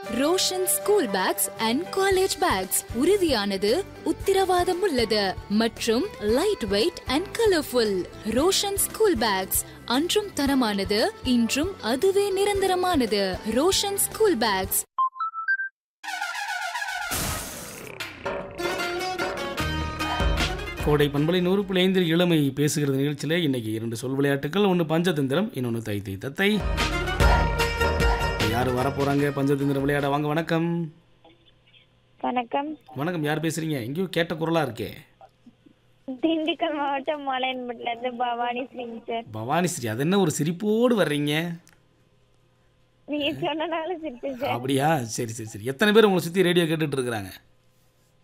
Roshan school bags and college bags உறுதியானது உத்தரவாதம் உள்ளது மற்றும் light weight and colourful Roshan school bags அன்றும் தரமானது இன்றும் அதுவே நிரந்தரமானது ரோஷன் ஸ்கூல் பேக்ஸ் கோடை பண்பலை நூறு புள்ளி ஐந்தில் இளமை பேசுகிறது நிகழ்ச்சியில் இன்னைக்கு இரண்டு சொல் விளையாட்டுகள் ஒன்று பஞ்சதந்திரம் இன்னொன்று தை தை தத்தை யார் வர போகிறாங்க பஞ்சதந்திரம் விளையாட வாங்க வணக்கம் வணக்கம் வணக்கம் யார் பேசுகிறீங்க எங்கேயோ கேட்ட குரலாக இருக்கே திண்டுக்கல் மாவட்டம் மலையன்பட்டில இருந்து பவானி சிங் சார் பவானி ஸ்ரீ அது என்ன ஒரு சிரிப்போடு வர்றீங்க நீங்க சொன்னனால சிரிச்சேன் சார் அப்படியா சரி சரி சரி எத்தனை பேர் உங்களை சுற்றி ரேடியோ கேட்டுட்டு இருக்கிறாங்க